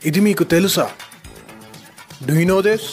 ఇది మీకు తెలుసా డూ యూ నో దిస్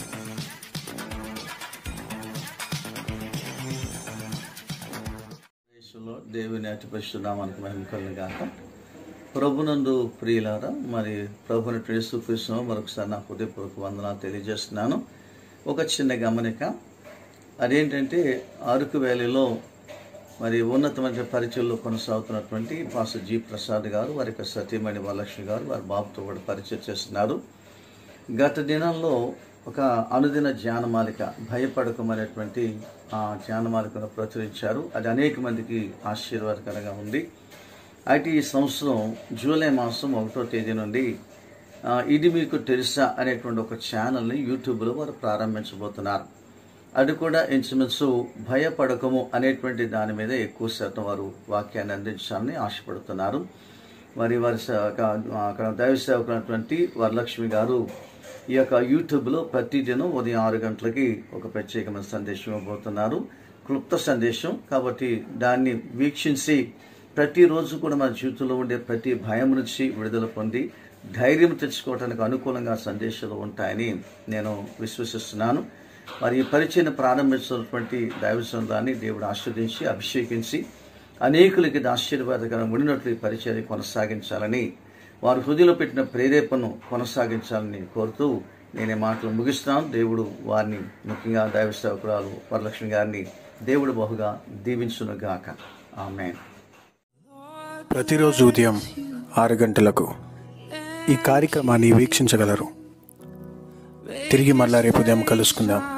యేసులో దేవుని అతి పరిశుద్ధనామానికి మహిమ కలుగును గాక ప్రభునందు ప్రియులారా మరి ప్రభుని యేసుకృష్ణ మరొకసారి నా హృదయపూర్వక వందనాలు తెలియజేస్తున్నాను ఒక చిన్న గమనిక అదేంటంటే అరకు వ్యాలీలో మరి ఉన్నతమైన పరిచయంలో కొనసాగుతున్నటువంటి పాస్టర్ జి ప్రసాద్ గారు వారి యొక్క సతీమణి వరలక్ష్మి గారు వారి బాబుతో కూడా పరిచయం చేస్తున్నారు గత దినాల్లో ఒక అనుదిన ధ్యానమాలిక భయపడకమనేటువంటి ఆ ధ్యానమాలికను ప్రచురించారు అది అనేక మందికి ఆశీర్వాదకరంగా ఉంది అయితే ఈ సంవత్సరం జూలై మాసం ఒకటో తేదీ నుండి ఆ, ఇది మీకు తెలుసా అనేటువంటి ఒక ఛానల్ని యూట్యూబ్లో వారు ప్రారంభించబోతున్నారు అది కూడా ఇంచుమించు భయపడకము అనేటువంటి దాని మీద ఎక్కువ శాతం వారు వాక్యాన్ని అందించాలని ఆశపడుతున్నారు మరి వారి స- అక- అక్కడ దైవ సేవకున్నటువంటి వరలక్ష్మి గారు ఈ యొక్క యూట్యూబ్లో ప్రతిదినం ఉదయం ఆరు గంటలకి ఒక ప్రత్యేకమైన సందేశం ఇవ్వబోతున్నారు క్లుప్త సందేశం కాబట్టి దాన్ని వీక్షించి ప్రతిరోజు కూడా మన జీవితంలో ఉండే ప్రతి భయం నుంచి విడుదల పొంది ధైర్యం తెచ్చుకోవడానికి అనుకూలంగా సందేశాలు ఉంటాయని నేను విశ్వసిస్తున్నాను మరి ఈ పరిచయం ప్రారంభించినటువంటి దైవ సంఘాన్ని దేవుడు ఆస్వాదించి అభిషేకించి అనేకులకి ఇది ఆశీర్వాదకరం ఉండినట్లు ఈ పరిచయం కొనసాగించాలని వారి హృదయంలో పెట్టిన ప్రేరేపణను కొనసాగించాలని కోరుతూ నేను ఈ మాటలు ముగిస్తున్నాను దేవుడు వారిని ముఖ్యంగా దైవ సేవకురాలు వరలక్ష్మి గారిని దేవుడు బహుగా దీవించునుగాక ఆమె ప్రతిరోజు ఉదయం ఆరు గంటలకు ఈ కార్యక్రమాన్ని వీక్షించగలరు తిరిగి మళ్ళా రేపు ఉదయం కలుసుకుందాం